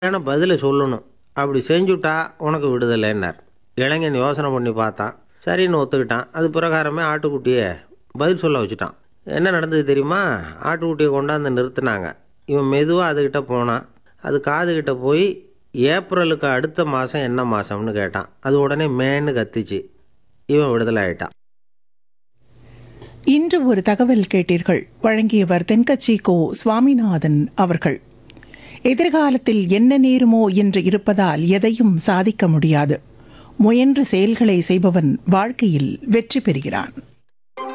சரியான பதிலை சொல்லணும் அப்படி செஞ்சுட்டா உனக்கு விடுதலைன்னார் இளைஞன் யோசனை பண்ணி பார்த்தான் சரின்னு ஒத்துக்கிட்டான் அது பிரகாரமே ஆட்டுக்குட்டியை பதில் சொல்ல வச்சுட்டான் என்ன நடந்தது தெரியுமா ஆட்டுக்குட்டியை கொண்டாந்து நிறுத்தினாங்க இவன் மெதுவாக அதுக்கிட்ட போனான் அது காதுகிட்ட போய் ஏப்ரலுக்கு அடுத்த மாதம் என்ன மாதம்னு கேட்டான் அது உடனே மேன்னு கத்திச்சு இவன் விடுதலை ஆயிட்டான் இன்று ஒரு தகவல் கேட்டீர்கள் வழங்கியவர் தென்கட்சி கோ சுவாமிநாதன் அவர்கள் எதிர்காலத்தில் என்ன நேருமோ என்று இருப்பதால் எதையும் சாதிக்க முடியாது முயன்று செயல்களை செய்பவன் வாழ்க்கையில் வெற்றி பெறுகிறான்